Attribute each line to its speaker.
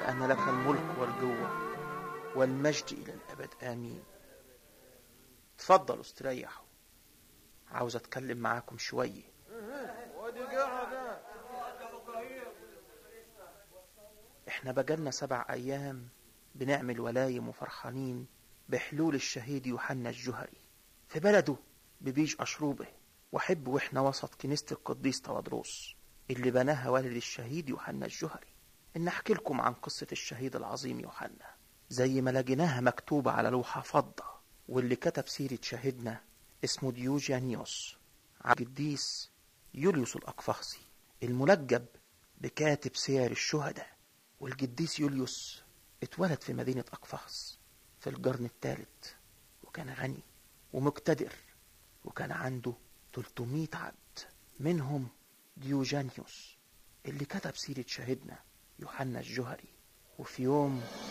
Speaker 1: لأن لك الملك والجوة والمجد إلى الأبد آمين تفضلوا استريحوا عاوز أتكلم معاكم شوية احنا بقالنا سبع أيام بنعمل ولايم وفرحانين بحلول الشهيد يوحنا الجهري في بلده ببيج أشروبه وحب وإحنا وسط كنيسة القديس تودروس اللي بناها والد الشهيد يوحنا الجهري إن أحكي لكم عن قصة الشهيد العظيم يوحنا زي ما لقيناها مكتوبة على لوحة فضة واللي كتب سيرة شهيدنا اسمه ديوجانيوس القديس يوليوس الأقفاصي الملقب بكاتب سير الشهداء والقديس يوليوس اتولد في مدينة أقفاص في القرن الثالث وكان غني ومقتدر وكان عنده 300 عبد منهم ديوجانيوس اللي كتب سيرة شهيدنا يوحنا الجهري وفي يوم